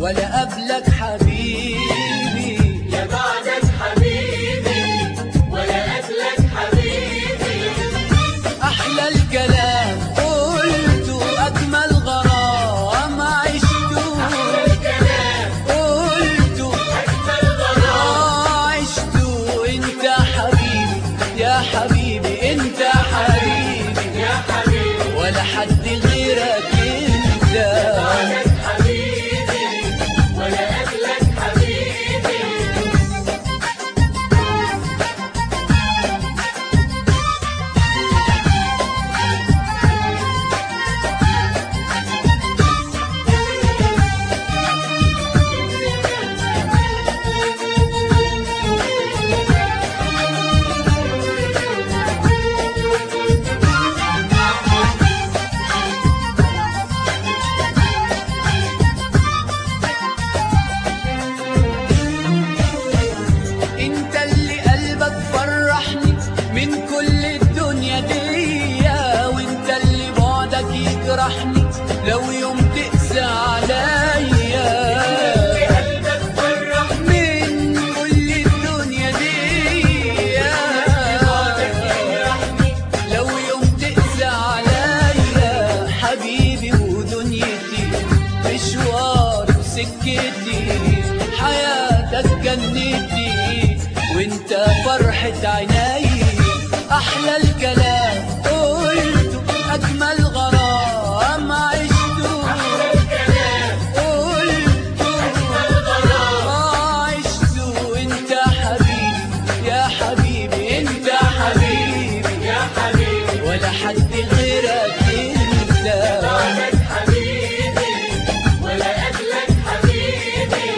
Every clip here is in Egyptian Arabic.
ولا قبلك حبيبي يا بعدك حبيبي ولا قبلك حبيبي أحلى الكلام قلته أجمل غرام عشته الكلام قلته أجمل غرام عشته انت حبيبي يا حبيبي انت حبيبي يا حبيبي ولا حد غيرك انت بعدك حبيبي ولا قبلك حبيبي انت اللي قلبك فرحني من كل الدنيا دي وانت اللي بعدك يجرحني لو يوم تقسى عليا قلبك فرح من كل الدنيا دي لو يوم تقسى عليا حبيبي ودنيتي مشوار وسكتي حياتك جنتي وانت فرحة عيني احلى الكلام قلته اجمل غرام عشته الكلام قلته أجمل غرام عشته انت حبيبي يا حبيبي انت حبيبي يا حبيبي ولا حد غيرك انت بعدك حبيبي ولا قبلك حبيبي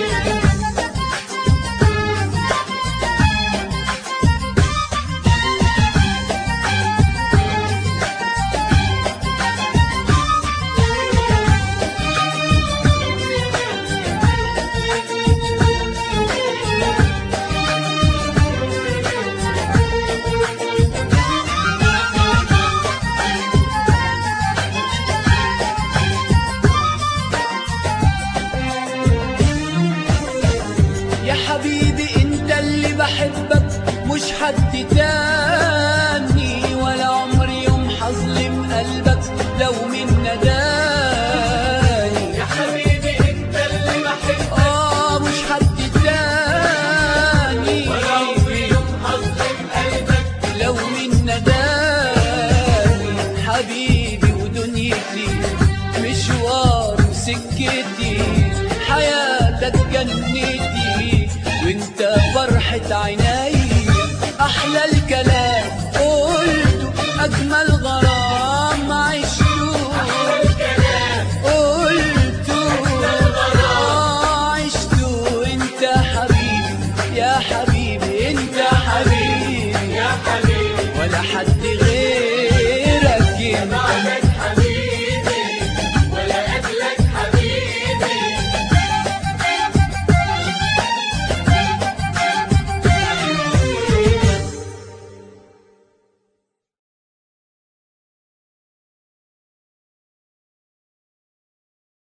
يا حبيبي انت اللي بحبك مش حد تاني ولا عمري يوم حظلم قلبك لو من نداني يا حبيبي انت اللي بحبك اه مش حد تاني ولو في يوم حظم قلبك لو من نداني حبيبي ودنيتي مشوار وسكتي حياتك جنتي وانت فرحة عيني احلى